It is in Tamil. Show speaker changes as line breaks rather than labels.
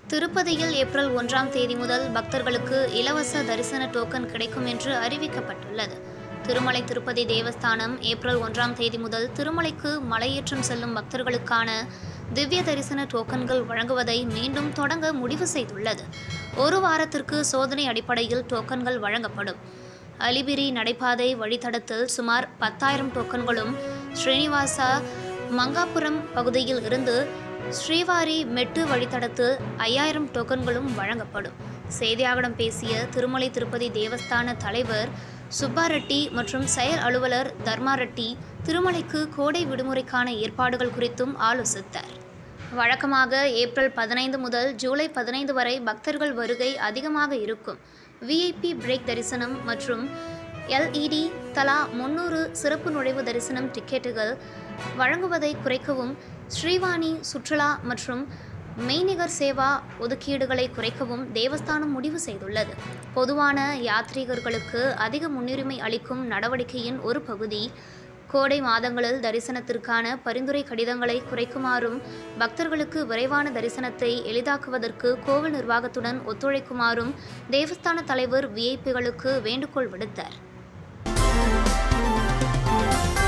திருப்பதியில் ஏப்ரல் ஒன்றாம் தேதி முதல் பக்தர்களுக்கு இலவச தரிசன டோக்கன் கிடைக்கும் என்று அறிவிக்கப்பட்டுள்ளது திருமலை திருப்பதி தேவஸ்தானம் ஏப்ரல் ஒன்றாம் தேதி முதல் திருமலைக்கு மலையேற்றம் செல்லும் பக்தர்களுக்கான திவ்ய தரிசன டோக்கன்கள் வழங்குவதை மீண்டும் தொடங்க முடிவு செய்துள்ளது ஒரு வாரத்திற்கு சோதனை அடிப்படையில் டோக்கன்கள் வழங்கப்படும் அலிபிரி நடைபாதை வழித்தடத்தில் சுமார் பத்தாயிரம் டோக்கன்களும் ஸ்ரீனிவாசா மங்காபுரம் பகுதியில் இருந்து ஸ்ரீவாரி மெட்டு வழித்தடத்தில் ஐயாயிரம் டோக்கன்களும் வழங்கப்படும் செய்தியாளர்களிடம் பேசிய திருமலை திருப்பதி தேவஸ்தான தலைவர் சுப்பாரெட்டி மற்றும் செயல் அலுவலர் தர்மா ரெட்டி திருமலைக்கு கோடை விடுமுறைக்கான ஏற்பாடுகள் குறித்தும் ஆலோசித்தார் வழக்கமாக ஏப்ரல் பதினைந்து முதல் ஜூலை பதினைந்து வரை பக்தர்கள் வருகை அதிகமாக இருக்கும் விஐபி பிரேக் தரிசனம் மற்றும் எல்இடி தலா முன்னூறு சிறப்பு நுழைவு தரிசனம் டிக்கெட்டுகள் வழங்குவதை குறைக்கவும் ஸ்ரீவாணி சுற்றுலா மற்றும் மெய்நிகர் சேவா ஒதுக்கீடுகளை குறைக்கவும் தேவஸ்தானம் முடிவு செய்துள்ளது பொதுவான யாத்ரீகர்களுக்கு அதிக முன்னுரிமை அளிக்கும் நடவடிக்கையின் ஒரு பகுதி கோடை மாதங்களில் தரிசனத்திற்கான பரிந்துரை கடிதங்களை குறைக்குமாறும் பக்தர்களுக்கு விரைவான தரிசனத்தை எளிதாக்குவதற்கு கோவில் நிர்வாகத்துடன் ஒத்துழைக்குமாறும் தேவஸ்தான தலைவர் விஐபிகளுக்கு வேண்டுகோள் விடுத்தார்